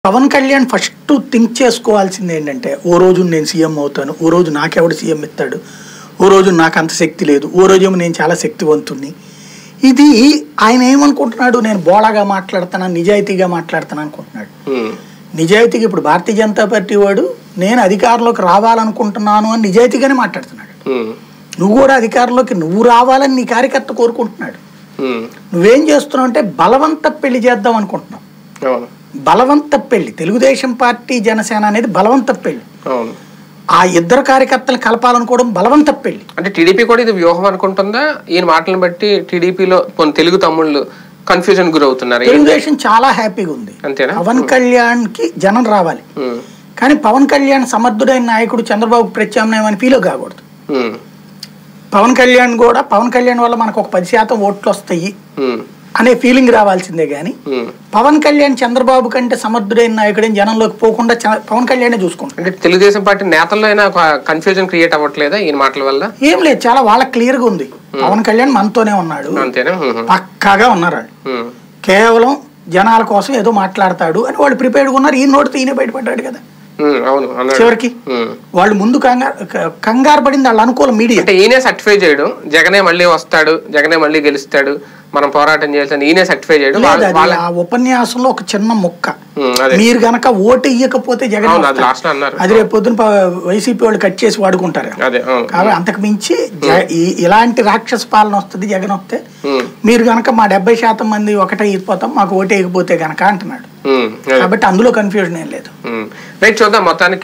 Pawan Kalyan first think చేసుకోవాల్సింది ఏంటంటే ఓ రోజు నేను సీఎం అవుతాను ఓ రోజు నాకెవడు సీఎం ఇస్తాడు ఓ రోజు నాకు అంత శక్తి లేదు ఓ రోజేమో నేను చాలా శక్తివంతుణ్ణి ఇది ఆయన ఏమనుకుంటున్నాడు నేను బోళాగా మాట్లాడుతాను నిజాయితీగా మాట్లాడుతాను అనుకుంటున్నాడు ఉమ్, నిజాయితీగా ఇప్పుడు భారతీయ జనతా పార్టీ వాడు నేను అధికారంలోకి రావాలనుకుంటున్నాను అని నిజాయితీగానే మాట్లాడుతున్నాడు ఉమ్, నువ్వు కూడా అధికారంలోకి నువ్వు రావాలని నీ కార్యకర్త కోరుకుంటున్నాడు ఉమ్, నువ్వేం చేస్తున్నావు అంటే బలవంత పెళ్లి చేద్దాం అనుకుంటున్నావు అవును బలవంత పెళ్లి తెలుగుదేశం పార్టీ జనసేన అనేది బలవంత పెళ్లి అవును ఆ ఇద్దరు కార్యకర్తలు కలపాలనుకోవడం బలవంత పెళ్లి అంటే టీడీపీ కూడా ఇది వ్యూహం అనుకుంటుందా ఈయన మాటలను బట్టి టీడీపీలో కొన్ని తెలుగు తమ్ముళ్ళు కన్ఫ్యూజన్ గురవుతున్నారు తెలుగుదేశం చాలా హ్యాపీగా ఉంది అంతేనా పవన్ కళ్యాణ్ కి జనం రావాలి ఉమ్, కానీ పవన్ కళ్యాణ్ సమర్థుడైన నాయకుడు చంద్రబాబు ప్రత్యామ్నాయం అని ఫీల్ కాకూడదు ఉమ్, పవన్ కళ్యాణ్ కూడా పవన్ కళ్యాణ్ వల్ల మనకు ఒక పది శాతం ఓట్లు వస్తాయి ఉమ్, అనే ఫీలింగ్ రావాల్సిందే కానీ ఉమ్. పవన్ కళ్యాణ్ చంద్రబాబు కంటే సమర్థుడైన నాయకుడైన జనంలోకి పోకుండా చ- పవన్ కళ్యాణే చూసుకుంటాడు అంటే తెలుగుదేశం పార్టీ నేతల్లో అయినా ఒక కన్ఫ్యూజన్ క్రియేట్ అవ్వట్లేదా ఈయన మాటల వల్ల ఏం లేదు చాలా వాళ్ళకి క్లియర్ గా ఉంది పవన్ కళ్యాణ్ మనతోనే ఉన్నాడు అంతేనా ఉమ్, పక్కాగా ఉన్నారు వాళ్ళు ఉమ్, కేవలం జనాల కోసం ఏదో మాట్లాడతాడు అని వాళ్ళు ప్రిపేర్డ్గా ఉన్నారు ఈయన నోటితో ఈయన బయటపడ్డాడు కదా ఉమ్, అవును అన్నాడు చివరికి ఉమ్. వాళ్ళు ముందు కంగారు క- కంగారు పడింది వాళ్ళ అనుకూల మీడియా అంటే ఈయనే సర్టిఫై చేయడం జగనే మళ్ళీ వస్తాడు జగనే మళ్ళీ గెలుస్తాడు మనం పోరాటం చేయాల్సిన ఈయనే సర్టిఫై చేయడం లేదు వాళ్ళ- అది వాళ్ళ ఆ ఉపన్యాసంలో ఒక చిన్న ముక్క ఉమ్, అదే మీరు గనక ఓటు ఇయ్యకపోతే జగన్ అవును అది వస్తాడు. లాస్ట్ లో అన్నారు అది రేపు పొద్దున ప- వైసీపీ వాళ్ళు కట్ చేసి వాడుకుంటారు అదే అవును కాబట్టి అంతకు మించి జ- ఈ- ఇలాంటి రాక్షస పాలన వస్తుంది జగన్ వస్తే ఉమ్, మీరు గనక మా డెబ్బై శాతం మంది ఒకటే అయిపోతాం మాకు ఓటు వేయకపోతే గనక అంటున్నాడు ఉమ్, అదే కాబట్టి అందులో కన్ఫ్యూజన్ ఏం లేదు ఉమ్. రైట్ చూద్దాం మొత్తానికి